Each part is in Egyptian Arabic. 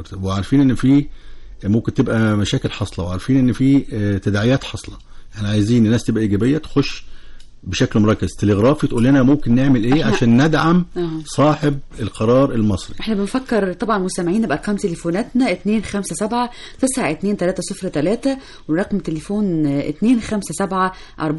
حضرتك وعارفين ان في ممكن تبقى مشاكل حاصله وعارفين ان في آه، تداعيات حاصله احنا عايزين الناس تبقى ايجابيه تخش بشكل مركز تلغرافي تقول لنا ممكن نعمل ايه إحنا- عشان ندعم آه. صاحب القرار المصري احنا بنفكر طبعا مستمعينا بارقام تليفوناتنا 257 92303 ورقم تليفون 257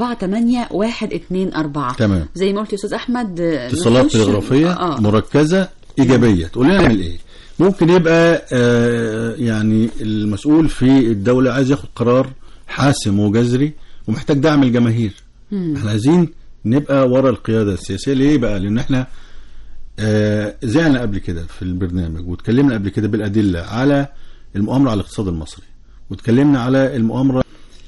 48 124 تمام. زي ما قلت يا استاذ احمد آه، اتصالات نخش- تلغرافيه اه مركزه ايجابيه تقول لنا نعمل ايه ممكن يبقى آه، يعني المسؤول في الدوله عايز ياخد قرار حاسم وجذري ومحتاج دعم الجماهير احنا عايزين نبقى ورا القياده السياسيه ليه بقى لان احنا آه، زعنا قبل كده في البرنامج واتكلمنا قبل كده بالادله على المؤامره على الاقتصاد المصري واتكلمنا على المؤامره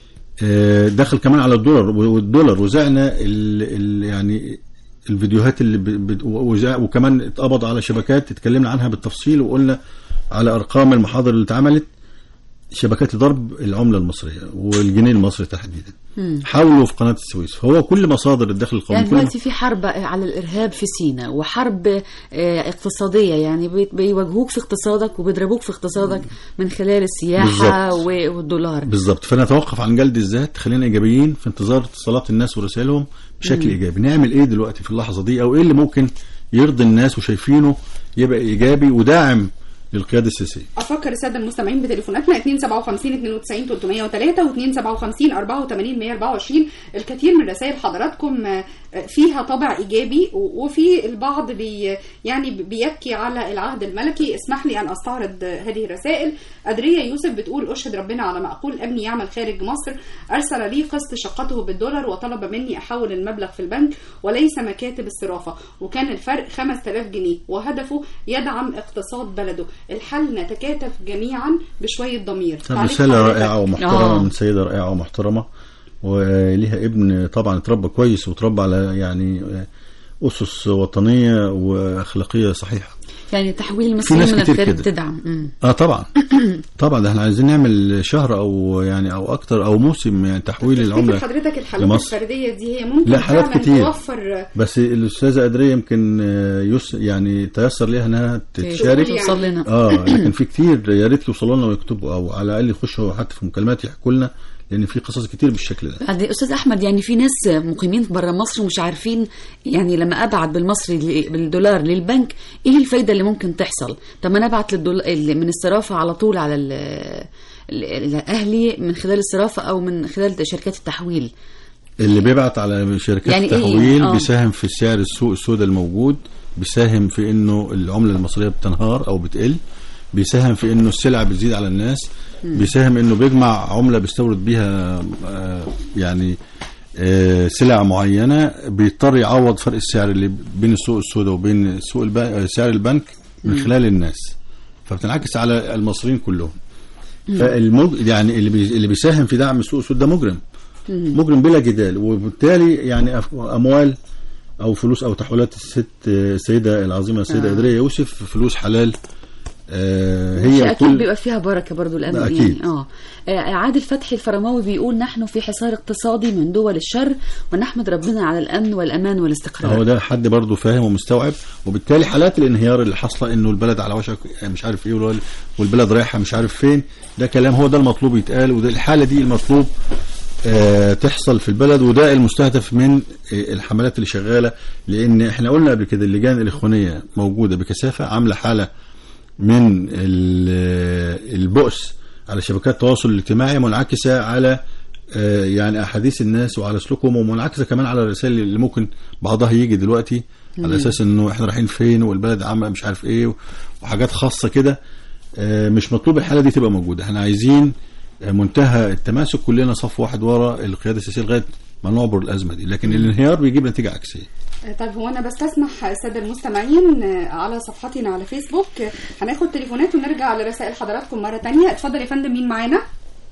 آه، دخل كمان على الدولار والدولار وزعنا ال ال يعني الفيديوهات اللي ب ب وزع- وكمان اتقبض على شبكات اتكلمنا عنها بالتفصيل وقلنا على ارقام المحاضر اللي اتعملت شبكات ضرب العمله المصريه والجنيه المصري تحديدا حاولوا في قناه السويس فهو كل مصادر الدخل القومي يعني كل دلوقتي في حرب على الارهاب في سيناء وحرب آه، اقتصاديه يعني بي- بيواجهوك في اقتصادك وبيضربوك في اقتصادك من خلال السياحه بالظبط. و- والدولار بالظبط فنتوقف عن جلد الذات خلينا ايجابيين في انتظار اتصالات الناس ورسائلهم بشكل ايجابي نعمل ايه دلوقتي في اللحظه دي او ايه اللي ممكن يرضي الناس وشايفينه يبقى ايجابي وداعم للقياده السياسيه افكر الساده المستمعين بتليفوناتنا 257 92 303 و257 84 124 الكثير من رسائل حضراتكم آه، فيها طابع ايجابي و- وفي البعض بي يعني بيبكي على العهد الملكي اسمح لي ان استعرض آه، هذه الرسائل ادريه يوسف بتقول اشهد ربنا على ما اقول ابني يعمل خارج مصر ارسل لي قسط شقته بالدولار وطلب مني احول المبلغ في البنك وليس مكاتب الصرافه وكان الفرق 5000 جنيه وهدفه يدعم اقتصاد بلده الحل نتكاتف جميعا بشويه ضمير طب تعليق رساله حضرتك. رائعه ومحترمه آه. من سيده رائعه ومحترمه وليها ابن طبعا اتربى كويس وتربى على يعني اسس وطنيه واخلاقيه صحيحه يعني تحويل في المصريين ناس من كتير الخارج كده. تدعم مم. اه طبعا طبعا ده احنا عايزين نعمل شهر او يعني او اكتر او موسم يعني تحويل تفتكر العمله حضرتك الحالات لمصر. الفرديه دي هي ممكن لا، حالات فعلا كتير. توفر بس الاستاذه ادريه يمكن آه، يس يعني تيسر ليها انها تشارك يعني. توصل لنا اه لكن في كتير يا ريت يوصلوا لنا ويكتبوا او على الاقل يخشوا حتى في مكالمات يحكوا لنا لان في قصص كتير بالشكل ده بعد استاذ احمد يعني في ناس مقيمين بره مصر ومش عارفين يعني لما ابعت بالمصري ل- بالدولار للبنك ايه الفايده اللي ممكن تحصل طب ما انا ابعت للدول... ال- من الصرافه على طول على ال... ال- اهلي من خلال الصرافه او من خلال شركات التحويل اللي بيبعت على شركات يعني إيه؟ التحويل آه. بيساهم في سعر السوق السوداء الموجود بيساهم في انه العمله المصريه بتنهار او بتقل بيساهم في انه السلع بتزيد على الناس بيساهم انه بيجمع عمله بيستورد بيها آه، يعني آه، سلع معينه بيضطر يعوض فرق السعر اللي بين السوق السوداء وبين سوق الب... آه، سعر البنك من خلال الناس فبتنعكس على المصريين كلهم فالمج... يعني اللي بي... اللي بيساهم في دعم السوق السوداء ده مجرم مجرم بلا جدال وبالتالي يعني أف- اموال او فلوس او تحويلات الست السيده العظيمه السيده آه. ادريه يوسف فلوس حلال آه هي هي اكيد كل بيبقى فيها بركه برضو الان لا، أكيد. يعني اه آه، عادل فتحي الفرماوي بيقول نحن في حصار اقتصادي من دول الشر ونحمد ربنا على الامن والامان والاستقرار هو ده حد برضه فاهم ومستوعب وبالتالي حالات الانهيار اللي حاصله انه البلد على وشك مش عارف ايه والوال- والبلد رايحه مش عارف فين ده كلام هو ده المطلوب يتقال وده الحاله دي المطلوب آه تحصل في البلد وده المستهدف من آه الحملات اللي شغاله لان احنا قلنا قبل كده اللجان الاخوانيه موجوده بكثافه عامله حاله من ال- البؤس على شبكات التواصل الاجتماعي منعكسه على آه، يعني احاديث الناس وعلى سلوكهم ومنعكسه كمان على الرسائل اللي ممكن بعضها يجي دلوقتي على اساس انه احنا رايحين فين والبلد عامله مش عارف ايه وحاجات خاصه كده آه، مش مطلوب الحاله دي تبقى موجوده احنا عايزين آه، منتهى التماسك كلنا صف واحد ورا القياده السياسيه لغايه ما نعبر الازمه دي لكن الانهيار بيجيب نتيجه عكسيه طيب هو انا بستسمح الساده المستمعين على صفحتنا على فيسبوك هناخد تليفونات ونرجع لرسائل حضراتكم مره تانية اتفضل يا فندم مين معانا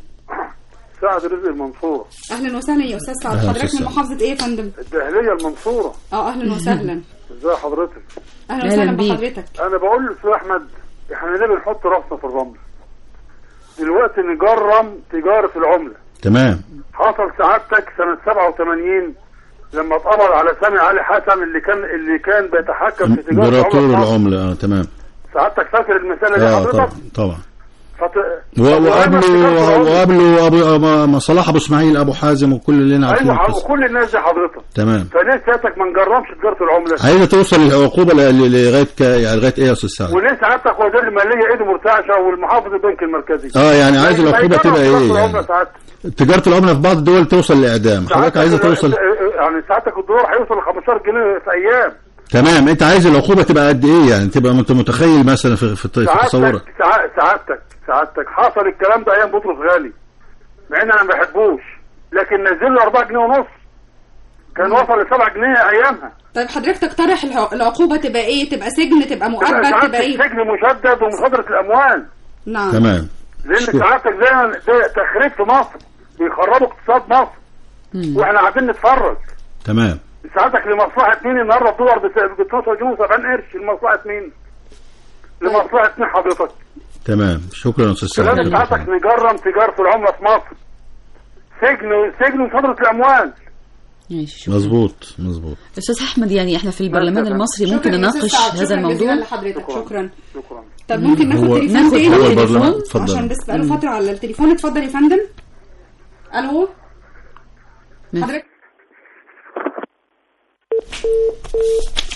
سعد رزق المنصورة اهلا وسهلا يا استاذ سعد أهلا حضرتك أستاذ من سعد. محافظه ايه يا فندم الدهلية المنصورة اه اهلا وسهلا ازي حضرتك اهلا أهلا وسهلا بيك. بحضرتك انا بقول لاستاذ احمد احنا ليه بنحط راسنا في الرمل دلوقتي نجرم تجارة العملة تمام حصل سعادتك سنة 87 لما اتقبض على سامي علي حسن اللي كان اللي كان بيتحكم في تجارة امبراطور العملة في مصر. العمله اه تمام سعادتك فاكر المساله دي اه حضرتك طبعا طبعا فت... و- وقبله أيوة وقبله ابو ما صلاح ابو اسماعيل ابو حازم وكل اللي عارفين ايوه القصه كل الناس دي حضرتك تمام فليه سيادتك ما نجرمش تجاره العمله عايزه توصل العقوبه ل- ل- لغايه ك... يعني لغايه ايه يا استاذ سعد؟ وليه سعادتك وزير الماليه ايده مرتعشه والمحافظ البنك المركزي اه يعني عايز العقوبه تبقى ايه يعني يعني تجاره العمله في بعض الدول توصل لاعدام حضرتك عايزه توصل يعني ساعتك الدولار هيوصل ل 15 جنيه في ايام تمام انت عايز العقوبه تبقى قد ايه يعني تبقى انت متخيل مثلا في في, في تصورك سعادتك سع- سعادتك سعادتك حصل الكلام ده ايام بطرس غالي مع ان انا ما بحبوش لكن نزل له 4 جنيه ونص كان وصل ل 7 جنيه ايامها طيب حضرتك تقترح الع- العقوبه تبقى ايه تبقى سجن تبقى تبقى مؤبد سعادتك تبقى ايه سجن مشدد ومصادره الاموال نعم تمام لان شكرا. سعادتك زي ده تخريب في مصر بيخربوا اقتصاد مصر مم. واحنا قاعدين نتفرج تمام ساعتك لمصلحة مين النهارده الدولار ب 12 جنيه و70 قرش لمصلحة مين؟ لمصلحة مين حضرتك؟ تمام شكرا يا استاذ سعد لازم ساعتك نجرم تجارة العملة في مصر سجن سجن وصدرة الأموال ماشي شكرا مظبوط مظبوط استاذ احمد يعني احنا في البرلمان شكراً. المصري ممكن شكراً يا نناقش أستاذ سعد، هذا شكراً جزيلاً الموضوع لحضرتك شكرا شكرا طب ممكن ناخد هو تليفون ناخد تاني هو تليفون؟ البرلمان عشان اتفضل بس بقاله فترة على التليفون اتفضل يا فندم الو ماشي. حضرتك